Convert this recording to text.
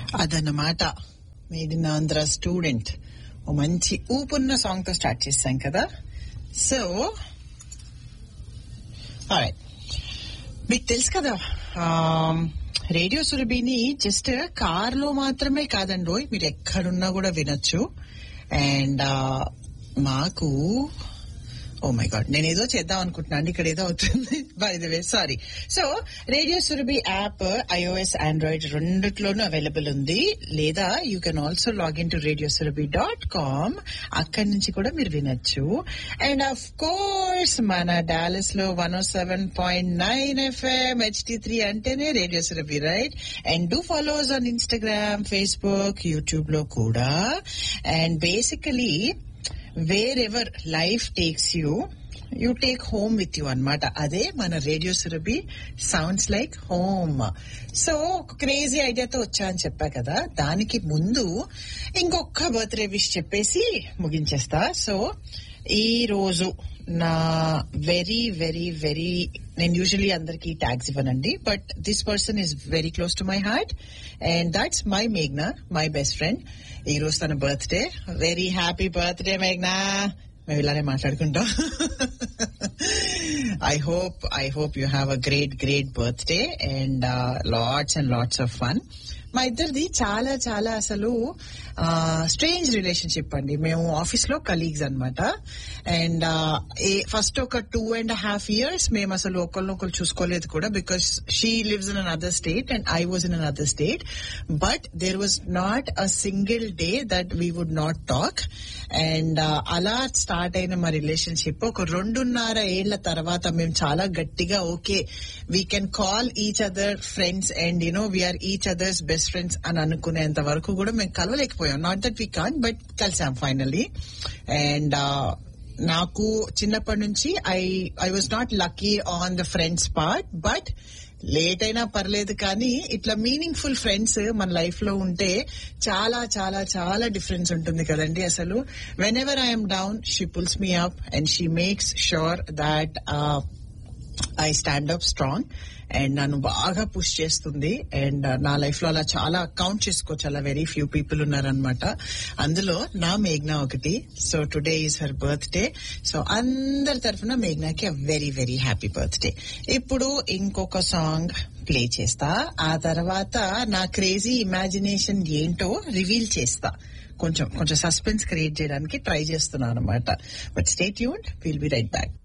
అదన్నమాట made in Andhra student ఓ మంచి ఊపున్న సాంగ్ తో స్టార్ట్ చేశాం కదా సో మీకు తెలుసు కదా రేడియో సురభిని జస్ట్ కార్ లో మాత్రమే కాదండి మీరు ఎక్కడున్నా కూడా వినొచ్చు అండ్ మాకు ఓ మై గాడ్ నేను ఏదో చేద్దాం అనుకుంటున్నాను ఇక్కడ ఏదో అవుతుంది by the way sorry so radio Surabhi app iOS Android రెండిట్లోనూ అవైలబుల్ ఉంది లేదా you can also login to radio Surabhi dot com అక్కడి నుంచి కూడా మీరు వినొచ్చు అండ్ ఆఫ్ కోర్స్ మన డాలస్ లో one O seven point nine FM HD three అంటేనే radio Surabhi right and do follows on Instagram Facebook YouTube లో కూడా and basically wherever life takes you you take home with you అనమాట అదే మన radio Surabhi sounds like home so crazy ఐడియాతో వచ్చా అని చెప్పా కదా దానికి ముందు ఇంకొక బర్త్డే విష్ చెప్పేసి ముగించేస్తా సో ఈ రోజు నా వెరీ వెరీ వెరీ నేను యూజువలీ అందరికి ట్యాగ్స్ ఇవ్వనండి but this person is very close to my heart and that's my మేఘ్నా మై బెస్ట్ ఫ్రెండ్ ఈ రోజు తన బర్త్డే వెరీ హ్యాపీ బర్త్డే మేఘ్నా మేము ఇలానే మాట్లాడుకుంటాం I hope I hope you have a great great birthday and lots and lots of fun మా ఇద్దరిది చాలా చాలా అసలు స్ట్రేంజ్ రిలేషన్షిప్ అండి మేము ఆఫీస్ లో కలీగ్స్ అనమాట అండ్ ఫస్ట్ ఒక టూ అండ్ హాఫ్ ఇయర్స్ మేము అసలు ఒకరినొకరు చూసుకోలేదు కూడా because she lives in an other state and I was in an other state but there was not a single day that we would not talk and అలా start అయిన మా relationship ఒక రెండున్నర ఏళ్ల తర్వాత మేము చాలా గట్టిగా okay we can call each other friends and you know we are each other's best friends అని అనుకునేంత వరకు కూడా మేము కలవలేకపోయాం not that we can but కలిసాం ఫైనల్లీ అండ్ నాకు చిన్నప్పటి నుంచి I I was not lucky on the friends part but late అయినా పర్లేదు కానీ ఇట్లా మీనింగ్ఫుల్ ఫ్రెండ్స్ మన లైఫ్ లో ఉంటే చాలా చాలా చాలా డిఫరెన్స్ ఉంటుంది కదండి అసలు whenever I'm down she pulls me up and she makes sure that I stand up strong and నన్ను బాగా పుష్ చేస్తుంది అండ్ నా లైఫ్ లో అలా చాలా కౌంట్ చేసుకోవచ్చు అలా వెరీ ఫ్యూ పీపుల్ ఉన్నారనమాట అందులో నా మేఘ్నా ఒకటి so today is her birthday so అందరి తరఫున మేఘ్నాకి వెరీ వెరీ హ్యాపీ బర్త్డే ఇప్పుడు ఇంకొక సాంగ్ ప్లే చేస్తా ఆ తర్వాత నా క్రేజీ ఇమాజినేషన్ ఏంటో రివీల్ చేస్తా కొంచెం కొంచెం సస్పెన్స్ క్రియేట్ చేయడానికి ట్రై చేస్తున్నాను అనమాట బట్ స్టేట్ యూన్ విల్ బి రైట్ బ్యాక్